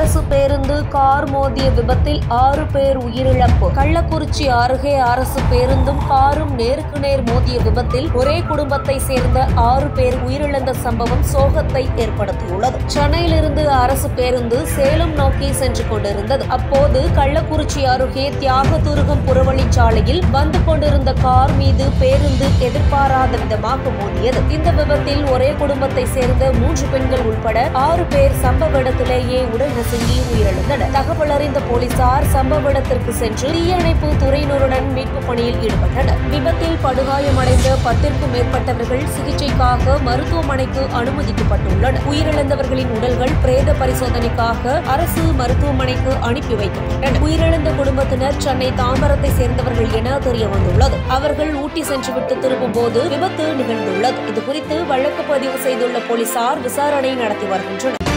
அரசு பேருந்து கார் மோதிய விபத்தில் ஆறு பேர் உயிரிழப்பு கள்ளக்குறிச்சி அருகே அரசு பேருந்தும் காரும் நேருக்கு நேர் மோதிய விபத்தில் ஒரே குடும்பத்தை சேர்ந்த ஆறு பேர் உயிரிழந்த சம்பவம் சோகத்தை ஏற்படுத்தியுள்ளது சென்னையிலிருந்து அரசு பேருந்து சேலம் நோக்கி சென்று கொண்டிருந்தது அப்போது கள்ளக்குறிச்சி அருகே தியாகதுருகம் புறவழிச்சாலையில் வந்து கொண்டிருந்த கார் மீது பேருந்து எதிர்பாராத விதமாக மோதியது இந்த விபத்தில் ஒரே குடும்பத்தை சேர்ந்த மூன்று பெண்கள் உட்பட ஆறு பேர் சம்பவ இடத்திலேயே உடல் நசுங்கி உயிரிழந்தனர் தகவல் அறிந்த போலீசார் சம்பவ இடத்திற்கு சென்று தீயணைப்பு துறையினருடன் மீட்பு பணியில் ஈடுபட்டனர் விபத்தில் படுகாயமடைந்த பத்திற்கும் மேற்பட்டவர்கள் சிகிச்சைக்காக மருத்துவமனைக்கு அனுமதிக்கப்பட்டுள்ளனர் உயிரிழந்தவர்களின் உடல்கள் பிரேத பரிசோதனைக்காக அரசு மருத்துவமனைக்கு அனுப்பி வைக்கப்பட்டனர் உயிரிழந்த குடும்பத்தினர் சென்னை தாம்பரத்தை சேர்ந்தவர்கள் என தெரிய வந்துள்ளது அவர்கள் ஊட்டி சென்றுவிட்டு திரும்பும் போது விபத்து நிகழ்ந்துள்ளது இதுகுறித்து வழக்கு பதிவு செய்துள்ள போலீசார் விசாரணை நடத்தி வருகின்றனர்